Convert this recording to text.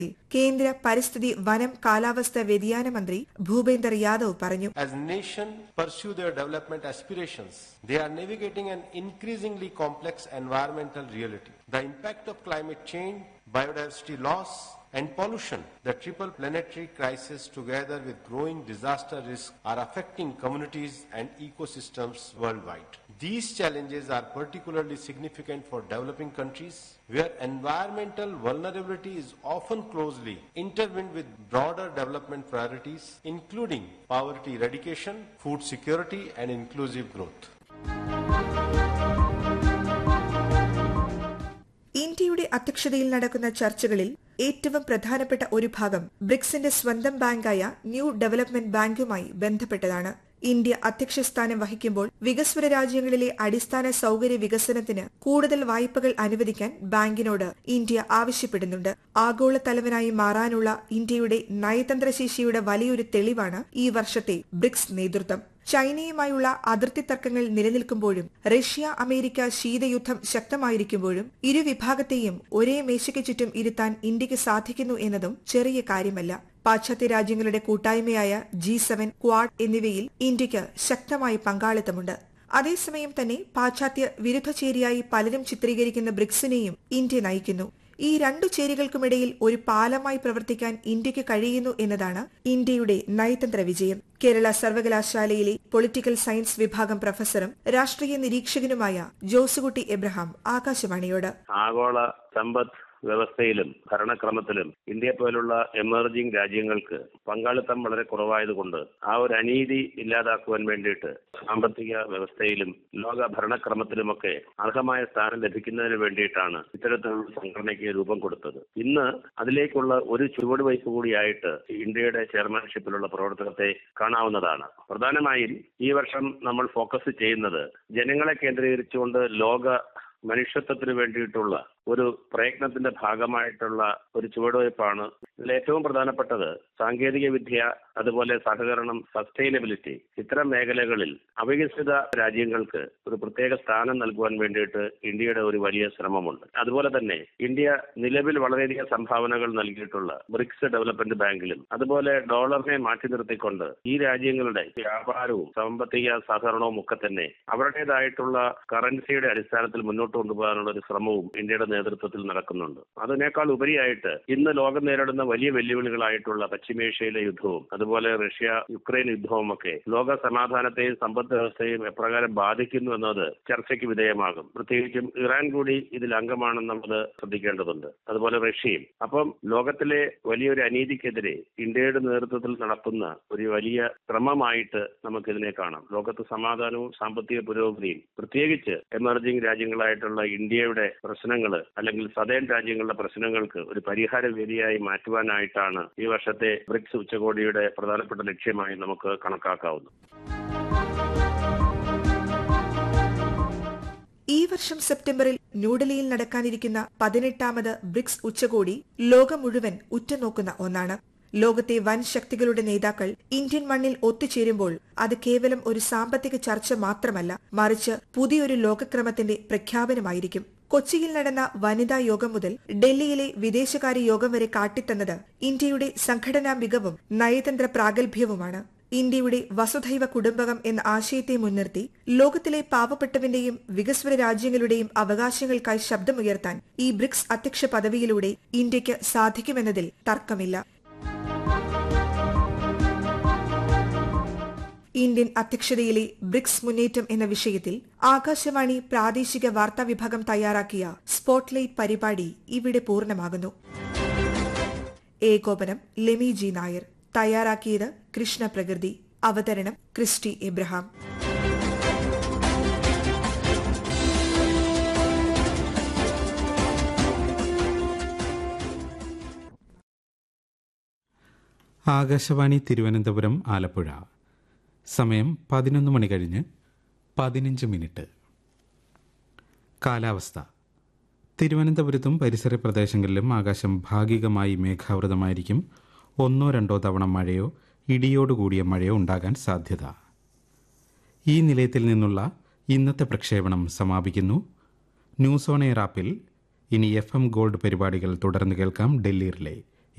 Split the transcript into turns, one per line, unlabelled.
കേന്ദ്ര പരിസ്ഥിതി വനം കാലാവസ്ഥാ വ്യതിയാന മന്ത്രി ഭൂപേന്ദർ യാദവ് പറഞ്ഞു
As nation pursue their development aspirations, they are navigating an increasingly complex environmental reality. The impact of climate change, biodiversity loss, and pollution, the triple planetary crisis together with growing disaster risk are affecting communities and ecosystems worldwide. These challenges are particularly significant for developing countries where environmental vulnerability is often closely intertwined with broader development priorities including poverty eradication, food security and inclusive growth.
ഇന്ത്യയുടെ അധ്യക്ഷതയിൽ നടക്കുന്ന ചർച്ചകളിൽ ഏറ്റവും പ്രധാനപ്പെട്ട ഒരു ഭാഗം ബ്രിക്സിന്റെ സ്വന്തം ബാങ്കായ new development ബാങ്കുമായി ബന്ധപ്പെട്ടതാണ് ഇന്ത്യ അധ്യക്ഷസ്ഥാനം വഹിക്കുമ്പോൾ വികസ്വര രാജ്യങ്ങളിലെ അടിസ്ഥാന സൌകര്യ വികസനത്തിന് കൂടുതൽ വായ്പകൾ അനുവദിക്കാൻ ബാങ്കിനോട് ഇന്ത്യ ആവശ്യപ്പെടുന്നുണ്ട് ആഗോള തലവനായി മാറാനുള്ള ഇന്ത്യയുടെ നയതന്ത്രശേഷിയുടെ വലിയൊരു തെളിവാണ് ഈ വർഷത്തെ ബ്രിക്സ് നേതൃത്വം ചൈനയുമായുള്ള അതിർത്തി തർക്കങ്ങൾ നിലനിൽക്കുമ്പോഴും റഷ്യ അമേരിക്ക ശീതയുദ്ധം ശക്തമായിരിക്കുമ്പോഴും ഇരുവിഭാഗത്തെയും ഒരേ മേശയ്ക്ക് ചുറ്റും ഇരുത്താൻ ഇന്ത്യക്ക് സാധിക്കുന്നു എന്നതും ചെറിയ കാര്യമല്ല പാശ്ചാത്യ രാജ്യങ്ങളുടെ കൂട്ടായ്മയായ ജി സെവൻ ക്വാഡ് എന്നിവയിൽ ഇന്ത്യക്ക് ശക്തമായ പങ്കാളിത്തമുണ്ട് അതേസമയം തന്നെ പാശ്ചാത്യ വിരുദ്ധചേരിയായി പലരും ചിത്രീകരിക്കുന്ന ബ്രിക്സിനെയും ഇന്ത്യ നയിക്കുന്നു ഈ രണ്ടു ചേരികൾക്കുമിടയിൽ ഒരു പാലമായി പ്രവർത്തിക്കാൻ ഇന്ത്യക്ക് കഴിയുന്നു എന്നതാണ് ഇന്ത്യയുടെ നയതന്ത്ര വിജയം കേരള സർവകലാശാലയിലെ പൊളിറ്റിക്കൽ സയൻസ് വിഭാഗം പ്രൊഫസറും രാഷ്ട്രീയ നിരീക്ഷകനുമായ ജോസുകുട്ടി എബ്രഹാം ആകാശവാണിയോട്
ആഗോള സമ്പദ് വ്യവസ്ഥയിലും ഭരണക്രമത്തിലും ഇന്ത്യ പോലുള്ള എമർജിംഗ് രാജ്യങ്ങൾക്ക് പങ്കാളിത്തം വളരെ കുറവായതുകൊണ്ട് ആ ഒരു അനീതി ഇല്ലാതാക്കുവാൻ വേണ്ടിയിട്ട് സാമ്പത്തിക വ്യവസ്ഥയിലും ലോക ഭരണക്രമത്തിലുമൊക്കെ അർഹമായ സ്ഥാനം ലഭിക്കുന്നതിന് വേണ്ടിയിട്ടാണ് ഇത്തരത്തിലുള്ള സംഘടനയ്ക്ക് രൂപം കൊടുത്തത് ഇന്ന് അതിലേക്കുള്ള ഒരു ചുവടുവയ്പ് കൂടിയായിട്ട് ഇന്ത്യയുടെ ചെയർമാൻഷിപ്പിലുള്ള പ്രവർത്തനത്തെ കാണാവുന്നതാണ് പ്രധാനമായും ഈ വർഷം നമ്മൾ ഫോക്കസ് ചെയ്യുന്നത് ജനങ്ങളെ കേന്ദ്രീകരിച്ചുകൊണ്ട് ലോക മനുഷ്യത്വത്തിന് വേണ്ടിയിട്ടുള്ള ഒരു പ്രയത്നത്തിന്റെ ഭാഗമായിട്ടുള്ള ഒരു ചുവടുവയ്പ്പാണ് ഇതിൽ ഏറ്റവും പ്രധാനപ്പെട്ടത് സാങ്കേതിക വിദ്യ അതുപോലെ സഹകരണം സസ്റ്റൈനബിലിറ്റി ഇത്തരം മേഖലകളിൽ അവികസിത രാജ്യങ്ങൾക്ക് ഒരു പ്രത്യേക സ്ഥാനം നൽകുവാൻ വേണ്ടിയിട്ട് ഇന്ത്യയുടെ ഒരു വലിയ ശ്രമമുണ്ട് അതുപോലെ തന്നെ ഇന്ത്യ നിലവിൽ വളരെയധികം സംഭാവനകൾ നൽകിയിട്ടുള്ള ബ്രിക്സ് ഡെവലപ്മെന്റ് ബാങ്കിലും അതുപോലെ ഡോളറിനെ മാറ്റി നിർത്തിക്കൊണ്ട് ഈ രാജ്യങ്ങളുടെ വ്യാപാരവും സാമ്പത്തിക സഹകരണവും ഒക്കെ തന്നെ അവരുടേതായിട്ടുള്ള കറൻസിയുടെ അടിസ്ഥാനത്തിൽ മുന്നോട്ട് കൊണ്ടുപോകാനുള്ള ഒരു ശ്രമവും ഇന്ത്യയുടെ നേതൃത്വത്തിൽ നടക്കുന്നുണ്ട് അതിനേക്കാൾ ഉപരിയായിട്ട് ഇന്ന് ലോകം നേരിടുന്ന വലിയ വെല്ലുവിളികളായിട്ടുള്ള പശ്ചിമേഷ്യയിലെ യുദ്ധവും അതുപോലെ റഷ്യ യുക്രൈൻ യുദ്ധവും ഒക്കെ ലോക സമാധാനത്തെയും സമ്പദ് വ്യവസ്ഥയും എപ്രകാരം ബാധിക്കുന്നു എന്നത് ചർച്ചയ്ക്ക് വിധേയമാകും പ്രത്യേകിച്ചും ഇറാൻ കൂടി ഇതിൽ അംഗമാണെന്നുള്ളത് ശ്രദ്ധിക്കേണ്ടതുണ്ട് അതുപോലെ റഷ്യയും അപ്പം ലോകത്തിലെ വലിയൊരു അനീതിക്കെതിരെ ഇന്ത്യയുടെ നേതൃത്വത്തിൽ നടക്കുന്ന ഒരു വലിയ ശ്രമമായിട്ട് നമുക്കിതിനെ കാണാം ലോകത്ത് സമാധാനവും സാമ്പത്തിക പുരോഗതിയും പ്രത്യേകിച്ച് എമർജിംഗ് രാജ്യങ്ങളായിട്ടുള്ള ഇന്ത്യയുടെ പ്രശ്നങ്ങൾ അല്ലെങ്കിൽ സദേൺ രാജ്യങ്ങളുടെ പ്രശ്നങ്ങൾക്ക് ഒരു പരിഹാര വേദിയായി മാറ്റുവാനായിട്ടാണ് ഈ വർഷത്തെ ബ്രിക്സ് ഉച്ചകോടിയുടെ പ്രധാനപ്പെട്ട ലക്ഷ്യമായി നമുക്ക് കണക്കാക്കാവുന്നത്
ഈ വർഷം സെപ്റ്റംബറിൽ ന്യൂഡൽഹിയിൽ നടക്കാനിരിക്കുന്ന പതിനെട്ടാമത് ബ്രിക്സ് ഉച്ചകോടി ലോകം മുഴുവൻ ഉറ്റുനോക്കുന്ന ഒന്നാണ് ലോകത്തെ വൻ ശക്തികളുടെ നേതാക്കൾ ഇന്ത്യൻ മണ്ണിൽ ഒത്തുചേരുമ്പോൾ അത് കേവലം ഒരു സാമ്പത്തിക ചർച്ച മാത്രമല്ല മറിച്ച് പുതിയൊരു ലോകക്രമത്തിന്റെ പ്രഖ്യാപനമായിരിക്കും കൊച്ചിയിൽ നടന്ന വനിതാ യോഗം മുതൽ ഡൽഹിയിലെ വിദേശകാര്യ യോഗം വരെ കാട്ടിത്തന്നത് ഇന്ത്യയുടെ സംഘടനാ മികവും നയതന്ത്ര പ്രാഗൽഭ്യവുമാണ് ഇന്ത്യയുടെ വസുധൈവ കുടുംബകം എന്ന ആശയത്തെ മുൻനിർത്തി ലോകത്തിലെ പാവപ്പെട്ടവന്റെയും വികസ്വര രാജ്യങ്ങളുടെയും അവകാശങ്ങൾക്കായി ശബ്ദമുയർത്താൻ ഈ ബ്രിക്സ് അധ്യക്ഷ പദവിയിലൂടെ ഇന്ത്യക്ക് സാധിക്കുമെന്നതിൽ തർക്കമില്ല ഇന്ത്യൻ അധ്യക്ഷതയിലെ ബ്രിക്സ് മുന്നേറ്റം എന്ന വിഷയത്തിൽ ആകാശവാണി പ്രാദേശിക വാർത്താ വിഭാഗം തയ്യാറാക്കിയ സ്പോട്ട്ലൈറ്റ് പരിപാടി ഇവിടെ പൂർണ്ണമാകുന്നു ഏകോപനം ലെമി ജി നായർ തയ്യാറാക്കിയത് കൃഷ്ണ പ്രകൃതി അവതരണം ക്രിസ്റ്റി എബ്രഹാം
ആകാശവാണി തിരുവനന്തപുരം ആലപ്പുഴ സമയം പതിനൊന്ന് മണി കഴിഞ്ഞ് പതിനഞ്ച് മിനിറ്റ് കാലാവസ്ഥ തിരുവനന്തപുരത്തും പരിസര പ്രദേശങ്ങളിലും ആകാശം ഭാഗികമായി മേഘാവൃതമായിരിക്കും ഒന്നോ രണ്ടോ തവണ മഴയോ ഇടിയോടുകൂടിയ മഴയോ ഉണ്ടാകാൻ സാധ്യത ഈ നിലയത്തിൽ നിന്നുള്ള ഇന്നത്തെ പ്രക്ഷേപണം സമാപിക്കുന്നു ന്യൂസ് ഓൺ എയർ ആപ്പിൽ ഇനി എഫ് എം ഗോൾഡ് പരിപാടികൾ തുടർന്ന് കേൾക്കാം ഡൽഹി റിലേ